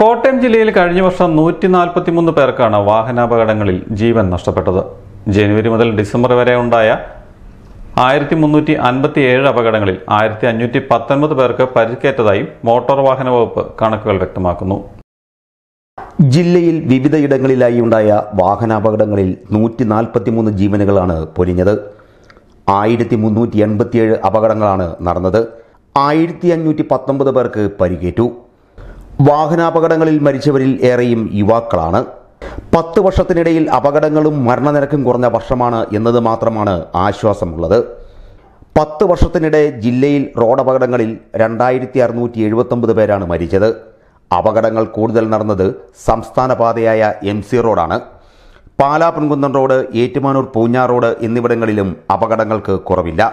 കോട്ടയം ജില്ലയിൽ കഴിഞ്ഞ വർഷം നൂറ്റി നാൽപ്പത്തിമൂന്ന് പേർക്കാണ് വാഹനാപകടങ്ങളിൽ ജീവൻ നഷ്ടപ്പെട്ടത് ജനുവരി മുതൽ ഡിസംബർ വരെ ഉണ്ടായ ആയിരത്തി മുന്നൂറ്റി അൻപത്തി ഏഴ് അപകടങ്ങളിൽ ആയിരത്തി അഞ്ഞൂറ്റി പത്തൊൻപത് പേർക്ക് പരിക്കേറ്റതായും മോട്ടോർ വാഹന വകുപ്പ് കണക്കുകൾ വ്യക്തമാക്കുന്നു ജില്ലയിൽ വിവിധയിടങ്ങളിലായി ഉണ്ടായ വാഹനാപകടങ്ങളിൽ നൂറ്റി നാൽപ്പത്തിമൂന്ന് ജീവനുകളാണ് പൊലിഞ്ഞത് ആയിരത്തി മുന്നൂറ്റി എൺപത്തിയേഴ് അപകടങ്ങളാണ് നടന്നത് ആയിരത്തി അഞ്ഞൂറ്റി പത്തൊമ്പത് പേർക്ക് പരിക്കേറ്റു വാഹനാപകടങ്ങളിൽ മരിച്ചവരിൽ ഏറെയും യുവാക്കളാണ് പത്ത് വർഷത്തിനിടയിൽ അപകടങ്ങളും മരണനിരക്കും കുറഞ്ഞ വർഷമാണ് എന്നത് മാത്രമാണ് ആശ്വാസമുള്ളത് പത്ത് വർഷത്തിനിടെ ജില്ലയിൽ റോഡ് അപകടങ്ങളിൽ രണ്ടായിരത്തി അറുന്നൂറ്റി എഴുപത്തൊമ്പത് പേരാണ് മരിച്ചത് അപകടങ്ങൾ കൂടുതൽ നടന്നത് സംസ്ഥാന പാതയായ എം സി റോഡാണ് പാലാ പൊൻകുന്നം റോഡ് ഏറ്റുമാനൂർ പൂഞ്ഞാർ റോഡ് എന്നിവിടങ്ങളിലും അപകടങ്ങൾക്ക് കുറവില്ല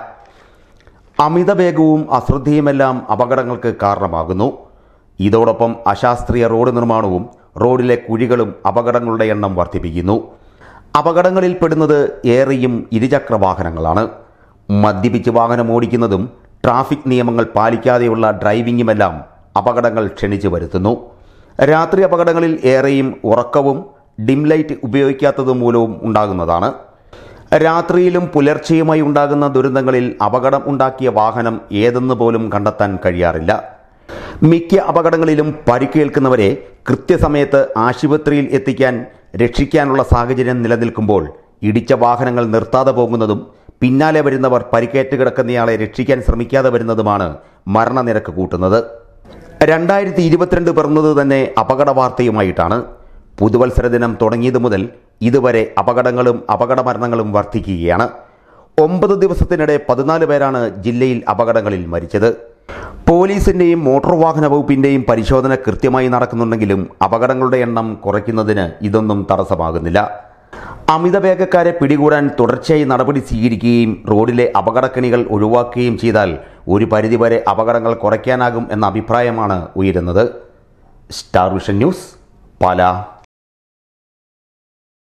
അമിത വേഗവും അശ്രദ്ധയുമെല്ലാം അപകടങ്ങൾക്ക് കാരണമാകുന്നു ഇതോടൊപ്പം അശാസ്ത്രീയ റോഡ് നിർമ്മാണവും റോഡിലെ കുഴികളും അപകടങ്ങളുടെ എണ്ണം വർദ്ധിപ്പിക്കുന്നു അപകടങ്ങളിൽ പെടുന്നത് ഏറെയും ഇരുചക്ര വാഹനങ്ങളാണ് മദ്യപിച്ച് വാഹനം ഓടിക്കുന്നതും ട്രാഫിക് നിയമങ്ങൾ പാലിക്കാതെയുള്ള ഡ്രൈവിംഗുമെല്ലാം അപകടങ്ങൾ ക്ഷണിച്ചു വരുത്തുന്നു രാത്രി അപകടങ്ങളിൽ ഏറെയും ഉറക്കവും ഡിം ലൈറ്റ് ഉപയോഗിക്കാത്തത് മൂലവും ഉണ്ടാകുന്നതാണ് രാത്രിയിലും പുലർച്ചെയുമായി ഉണ്ടാകുന്ന ദുരന്തങ്ങളിൽ അപകടം ഉണ്ടാക്കിയ വാഹനം ഏതെന്ന് പോലും കണ്ടെത്താൻ കഴിയാറില്ല മിക്ക അപകടങ്ങളിലും പരിക്കേൽക്കുന്നവരെ കൃത്യസമയത്ത് ആശുപത്രിയിൽ എത്തിക്കാൻ രക്ഷിക്കാനുള്ള സാഹചര്യം നിലനിൽക്കുമ്പോൾ ഇടിച്ച വാഹനങ്ങൾ നിർത്താതെ പോകുന്നതും പിന്നാലെ വരുന്നവർ പരിക്കേറ്റ് കിടക്കുന്നയാളെ രക്ഷിക്കാൻ ശ്രമിക്കാതെ വരുന്നതുമാണ് മരണനിരക്ക് കൂട്ടുന്നത് രണ്ടായിരത്തി ഇരുപത്തിരണ്ട് പിറന്നത് തന്നെ അപകട വാർത്തയുമായിട്ടാണ് പുതുവത്സര ദിനം തുടങ്ങിയത് മുതൽ ഇതുവരെ അപകടങ്ങളും അപകട മരണങ്ങളും വർദ്ധിക്കുകയാണ് ഒമ്പത് ദിവസത്തിനിടെ പതിനാല് പേരാണ് ജില്ലയിൽ അപകടങ്ങളിൽ മരിച്ചത് പോലീസിന്റെയും മോട്ടോർ വാഹന വകുപ്പിന്റെയും പരിശോധന കൃത്യമായി നടക്കുന്നുണ്ടെങ്കിലും അപകടങ്ങളുടെ എണ്ണം കുറയ്ക്കുന്നതിന് ഇതൊന്നും തടസ്സമാകുന്നില്ല അമിത വേഗക്കാരെ പിടികൂടാൻ തുടർച്ചയായി നടപടി സ്വീകരിക്കുകയും റോഡിലെ അപകടക്കണികൾ ഒഴിവാക്കുകയും ചെയ്താൽ ഒരു പരിധിവരെ അപകടങ്ങൾ കുറയ്ക്കാനാകും എന്ന അഭിപ്രായമാണ് ഉയരുന്നത് സ്റ്റാർ വിഷൻ ന്യൂസ് പാലാ